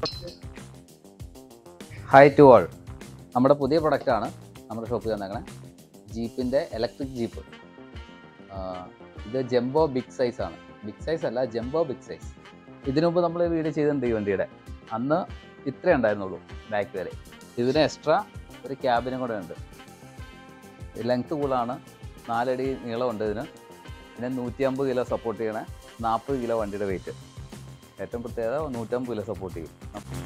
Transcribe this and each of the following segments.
hi to all നമ്മുടെ പുതിയ പ്രൊഡക്റ്റാണ് നമ്മുടെ ഷോപ്പിൽ വന്നേക്കണേ ജീപ്പിൻ്റെ ഇലക്ട്രിക് ജീപ്പ് ഇത് ജംബോ ബിഗ് സൈസ് ആണ് ബിഗ് സൈസ് അല്ല ജംബോ ബിഗ് സൈസ് ഇതിനു മുമ്പ് നമ്മൾ വീഡിയോ ചെയ്തിട്ടുണ്ട് ഈ വണ്ടിയുടെ അന്ന് ഇത്രേ ഉണ്ടായിരുന്നുള്ളൂ ബാക്ക് വരെ ഇതിന് എക്സ്ട്രാ ഒരു ക്യാബിനും കൂടെ ഉണ്ട് ലെങ്ത് കൂടുതലാണ് നാലടി നീളമുണ്ട് ഇതിന് പിന്നെ നൂറ്റി അമ്പത് കിലോ സപ്പോർട്ട് ചെയ്യണേ നാൽപ്പത് കിലോ വണ്ടിയുടെ വെയിറ്റ് ഏറ്റവും പ്രത്യേകത നൂറ്റമ്പത് കിലോ സപ്പോർട്ട് ചെയ്യും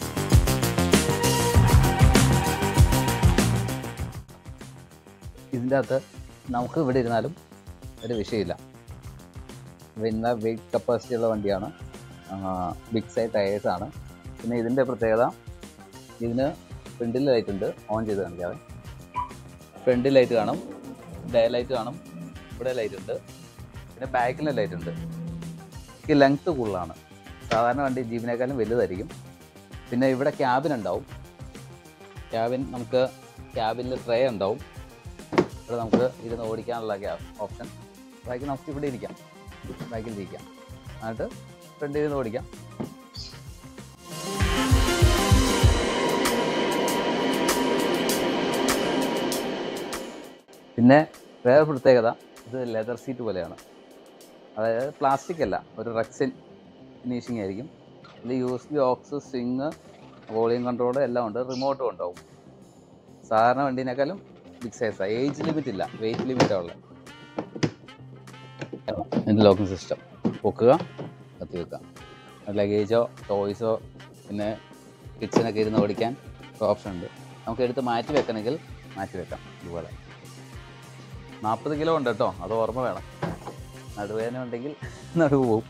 ഇതിൻ്റെ അകത്ത് നമുക്ക് ഇവിടെ ഇരുന്നാലും ഒരു വിഷയമില്ല പിന്നെ വെയിറ്റ് കപ്പാസിറ്റി ഉള്ള വണ്ടിയാണ് ബിഗ് സൈഡ് ടയേഴ്സ് ആണ് പിന്നെ ഇതിൻ്റെ പ്രത്യേകത ഇതിന് ഫ്രണ്ടിൽ ലൈറ്റ് ഉണ്ട് ഓൺ ചെയ്ത് കാണിക്കാതെ ഫ്രണ്ടിൽ ലൈറ്റ് കാണും ഡേ ലൈറ്റ് കാണും ഇവിടെ ലൈറ്റ് ഉണ്ട് പിന്നെ ബാക്കിലും ലൈറ്റ് ഉണ്ട് ഈ ലെങ്ത്ത് കൂടുതലാണ് സാധാരണ വണ്ടി ജീപ്പിനേക്കാളും വലുതായിരിക്കും പിന്നെ ഇവിടെ ക്യാബിൻ ഉണ്ടാവും ക്യാബിൻ നമുക്ക് ക്യാബിനിൽ ട്രേ ഉണ്ടാവും ഇവിടെ നമുക്ക് ഇരുന്ന് ഓടിക്കാനുള്ള ക്യാബ് ഓപ്ഷൻ ബാക്കിൽ നമുക്ക് ഇവിടെ ഇരിക്കാം ബാക്കിൽ ഇരിക്കാം എന്നിട്ട് ഫ്രണ്ടിൽ ഇരുന്ന് ഓടിക്കാം പിന്നെ വേറെ പ്രത്യേകത ഇത് ലെതർ സീറ്റ് പോലെയാണ് അതായത് പ്ലാസ്റ്റിക് അല്ല ഒരു റെക്സിൻ ഫിനിഷിംഗ് ആയിരിക്കും ഇതിൽ U S B AUX swing volume control എല്ലാം ഉണ്ട് റിമോട്ടും ഉണ്ടാവും സാധാരണ വണ്ടീനേക്കാളും ബിഗ് സൈസാണ് ഏജ് ലിമിറ്റ് ഇല്ല വെയിറ്റ് ലിമിറ്റാണ് ഉള്ളത് ഇതിൻ്റെ ലോക്കിംഗ് സിസ്റ്റം പൊക്കുക കത്തി വെക്കാം ലഗേജോ ടോയ്സോ പിന്നെ കിച്ചനൊക്കെ ഇരുന്ന് ഓടിക്കാൻ ഓപ്ഷൻ ഉണ്ട് നമുക്ക് എടുത്ത് മാറ്റി വെക്കണമെങ്കിൽ മാറ്റി വെക്കാം ഇതുപോലെ നാൽപ്പത് കിലോ ഉണ്ട് കേട്ടോ അത് ഓർമ്മ വേണം നടുവേദന ഉണ്ടെങ്കിൽ നടുവ് പോവും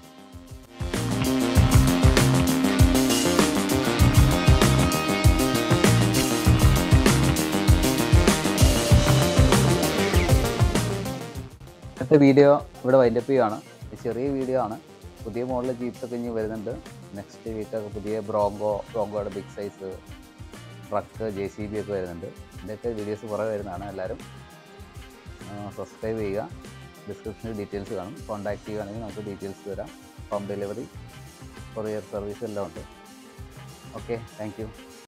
ഇന്നത്തെ വീഡിയോ ഇവിടെ വൈൻഡപ്പ് ചെയ്യുകയാണ് ഇത് ചെറിയ വീഡിയോ ആണ് പുതിയ മോഡൽ ജീപ്സ് ഒക്കെ ഇനി വരുന്നുണ്ട് നെക്സ്റ്റ് വീക്കൊക്കെ പുതിയ ബ്രോങ്കോ ബ്രോങ്കോയുടെ big size truck J C B ഒക്കെ വരുന്നുണ്ട് ഇതിൻ്റെയൊക്കെ വീഡിയോസ് കുറേ വരുന്നതാണ് എല്ലാവരും സബ്സ്ക്രൈബ് ചെയ്യുക ഡിസ്ക്രിപ്ഷനിൽ ഡീറ്റെയിൽസ് കാണും കോൺടാക്ട് ചെയ്യുകയാണെങ്കിൽ നമുക്ക് ഡീറ്റെയിൽസ് തരാം ഹോം ഡെലിവറി കൊറിയർ സർവീസ് എല്ലാം ഉണ്ട് ഓക്കെ താങ്ക് യു